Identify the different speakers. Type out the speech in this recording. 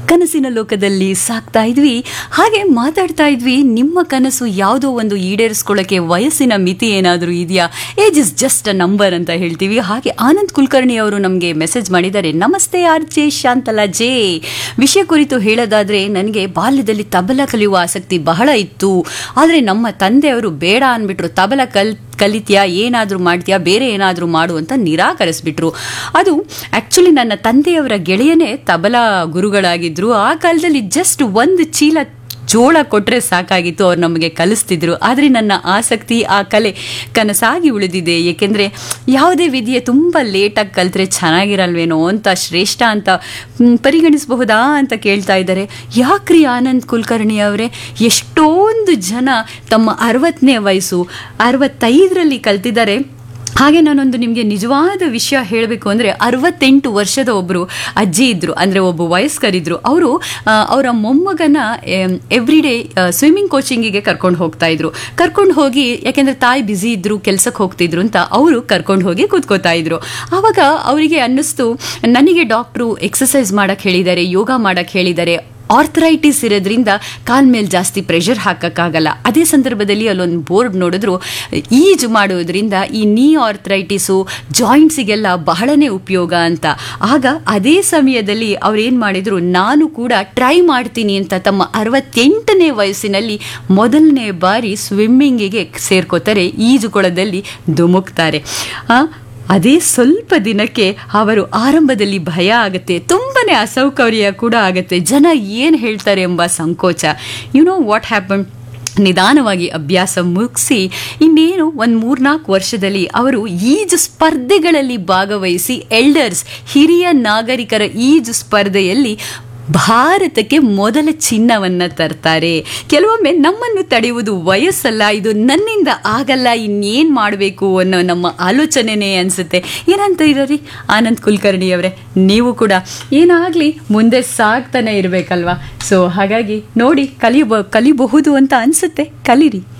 Speaker 1: ಕನಸಿನ ಲೋಕದಲ್ಲಿ ಸಾಕ್ತಾ ಇದ್ವಿ ಹಾಗೆ ಮಾತಾಡ್ತಾ ಇದ್ವಿ ನಿಮ್ಮ ಕನಸು ಯಾವುದೋ ಒಂದು ಈಡೇರಿಸ್ಕೊಳ್ಳೋಕೆ ವಯಸ್ಸಿನ ಮಿತಿ ಏನಾದರೂ ಇದೆಯಾ age is just a number ಅಂತ ಹೇಳ್ತೀವಿ ಹಾಗೆ ಆನಂದ್ ಕುಲಕರ್ಣಿ ಅವರು ನಮಗೆ ಮೆಸೇಜ್ ಮಾಡಿದ್ದಾರೆ ನಮಸ್ತೆ ಆರ್ ಜೆ ಶಾಂತಲಾ ಜೆ ವಿಷಯ ಕುರಿತು ಹೇಳೋದಾದ್ರೆ ನನಗೆ ಬಾಲ್ಯದಲ್ಲಿ ತಬಲ ಕಲಿಯುವ ಆಸಕ್ತಿ ಬಹಳ ಇತ್ತು ಆದರೆ ನಮ್ಮ ತಂದೆಯವರು ಬೇಡ ಅಂದ್ಬಿಟ್ರು ತಬಲ ಕಲ್ ಕಲಿತ್ಯಾ ಏನಾದರೂ ಮಾಡ್ತೀಯಾ ಬೇರೆ ಏನಾದರೂ ಮಾಡು ಅಂತ ನಿರಾಕರಿಸ್ಬಿಟ್ರು ಅದು ಆ್ಯಕ್ಚುಲಿ ನನ್ನ ತಂದೆಯವರ ಗೆಳೆಯನೇ ತಬಲಾ ಗುರುಗಳಾಗಿದ್ದರು ಆ ಕಾಲದಲ್ಲಿ ಜಸ್ಟ್ ಒಂದು ಚೀಲ ಜೋಳ ಕೊಟ್ಟರೆ ಸಾಕಾಗಿತ್ತು ಅವ್ರು ನಮಗೆ ಕಲಿಸ್ತಿದ್ರು ಆದರೆ ನನ್ನ ಆಸಕ್ತಿ ಆ ಕಲೆ ಕನಸಾಗಿ ಉಳಿದಿದೆ ಏಕೆಂದರೆ ಯಾವುದೇ ವಿಧಿಯೇ ತುಂಬ ಲೇಟಾಗಿ ಕಲಿತ್ರೆ ಚೆನ್ನಾಗಿರಲ್ವೇನೋ ಅಂತ ಶ್ರೇಷ್ಠ ಅಂತ ಮ್, ಪರಿಗಣಿಸಬಹುದಾ ಅಂತ ಕೇಳ್ತಾ ಇದ್ದಾರೆ ಯಾಕ್ರಿ ಆನಂದ್ ಕುಲಕರ್ಣಿ ಅವರೇ ಎಷ್ಟೊಂದು ಜನ ತಮ್ಮ ಅರವತ್ತನೇ ವಯಸ್ಸು ಅರವತ್ತೈದರಲ್ಲಿ ಕಲ್ತಿದ್ದಾರೆ ಹಾಗೆ ನಾನೊಂದು ನಿಮಗೆ ನಿಜವಾದ ವಿಷಯ ಹೇಳಬೇಕು ಅಂದರೆ ಅರವತ್ತೆಂಟು ವರ್ಷದ ಒಬ್ಬರು ಅಜ್ಜಿ ಇದ್ದರು ಅಂದರೆ ಒಬ್ಬ ವಯಸ್ಕರಿದ್ದರು ಅವರು ಅವರ ಮೊಮ್ಮಗನ ಎವ್ರಿ ಡೇ ಸ್ವಿಮ್ಮಿಂಗ್ ಕೋಚಿಂಗಿಗೆ ಕರ್ಕೊಂಡು ಹೋಗ್ತಾ ಇದ್ರು ಕರ್ಕೊಂಡು ಹೋಗಿ ಯಾಕೆಂದರೆ ತಾಯಿ ಬ್ಯುಸಿ ಇದ್ದರು ಕೆಲಸಕ್ಕೆ ಹೋಗ್ತಿದ್ರು ಅಂತ ಅವರು ಕರ್ಕೊಂಡು ಹೋಗಿ ಕೂತ್ಕೋತಾ ಇದ್ರು ಆವಾಗ ಅವರಿಗೆ ಅನ್ನಿಸ್ತು ನನಗೆ ಡಾಕ್ಟ್ರು ಎಕ್ಸಸೈಸ್ ಮಾಡಕ್ಕೆ ಹೇಳಿದ್ದಾರೆ ಯೋಗ ಮಾಡಕ್ಕೆ ಹೇಳಿದ್ದಾರೆ ಆರ್ಥರೈಟಿಸ್ ಇರೋದ್ರಿಂದ ಕಾಲ್ ಮೇಲೆ ಜಾಸ್ತಿ ಪ್ರೆಷರ್ ಹಾಕಕ್ಕಾಗಲ್ಲ ಅದೇ ಸಂದರ್ಭದಲ್ಲಿ ಅಲ್ಲೊಂದು ಬೋರ್ಡ್ ನೋಡಿದ್ರು ಈಜು ಮಾಡೋದ್ರಿಂದ ಈ ನೀ ಆರ್ಥರೈಟಿಸು ಜಾಯಿಂಟ್ಸಿಗೆಲ್ಲ ಬಹಳನೇ ಉಪಯೋಗ ಅಂತ ಆಗ ಅದೇ ಸಮಯದಲ್ಲಿ ಅವ್ರು ಏನು ಮಾಡಿದ್ರು ನಾನು ಕೂಡ ಟ್ರೈ ಮಾಡ್ತೀನಿ ಅಂತ ತಮ್ಮ ಅರವತ್ತೆಂಟನೇ ವಯಸ್ಸಿನಲ್ಲಿ ಮೊದಲನೇ ಬಾರಿ ಸ್ವಿಮ್ಮಿಂಗಿಗೆ ಸೇರ್ಕೋತಾರೆ ಈಜುಕೊಳದಲ್ಲಿ ಧುಮುಕ್ತಾರೆ ಆ, ಅದೇ ಸ್ವಲ್ಪ ದಿನಕ್ಕೆ ಅವರು ಆರಂಭದಲ್ಲಿ ಭಯ ಆಗುತ್ತೆ ತುಂಬಾನೇ ಅಸೌಕರ್ಯ ಕೂಡ ಆಗುತ್ತೆ ಜನ ಏನು ಹೇಳ್ತಾರೆ ಎಂಬ ಸಂಕೋಚ ಯು ನೋ ವಾಟ್ ಹ್ಯಾಪನ್ ನಿಧಾನವಾಗಿ ಅಭ್ಯಾಸ ಮುಗಿಸಿ ಇನ್ನೇನು ಒಂದು ಮೂರ್ನಾಲ್ಕು ವರ್ಷದಲ್ಲಿ ಅವರು ಈಜು ಸ್ಪರ್ಧೆಗಳಲ್ಲಿ ಭಾಗವಹಿಸಿ ಎಲ್ಡರ್ಸ್ ಹಿರಿಯ ನಾಗರಿಕರ ಈಜು ಸ್ಪರ್ಧೆಯಲ್ಲಿ ಭಾರತಕ್ಕೆ ಮೊದಲ ಚಿನ್ನವನ್ನ ತರ್ತಾರೆ ಕೆಲವೊಮ್ಮೆ ನಮ್ಮನ್ನು ತಡೆಯುವುದು ವಯಸ್ಸಲ್ಲ ಇದು ನನ್ನಿಂದ ಆಗಲ್ಲ ಇನ್ನೇನು ಮಾಡಬೇಕು ಅನ್ನೋ ನಮ್ಮ ಆಲೋಚನೆನೇ ಅನಿಸುತ್ತೆ ಏನಂತ ಇರೋರಿ ಆನಂದ್ ಕುಲಕರ್ಣಿ ಅವರೇ ನೀವು ಕೂಡ ಏನಾಗಲಿ ಮುಂದೆ ಸಾಗ್ತಾನೆ ಇರಬೇಕಲ್ವಾ ಸೊ ಹಾಗಾಗಿ ನೋಡಿ ಕಲಿಯಬ ಕಲಿಬಹುದು ಅಂತ ಅನಿಸುತ್ತೆ ಕಲೀರಿ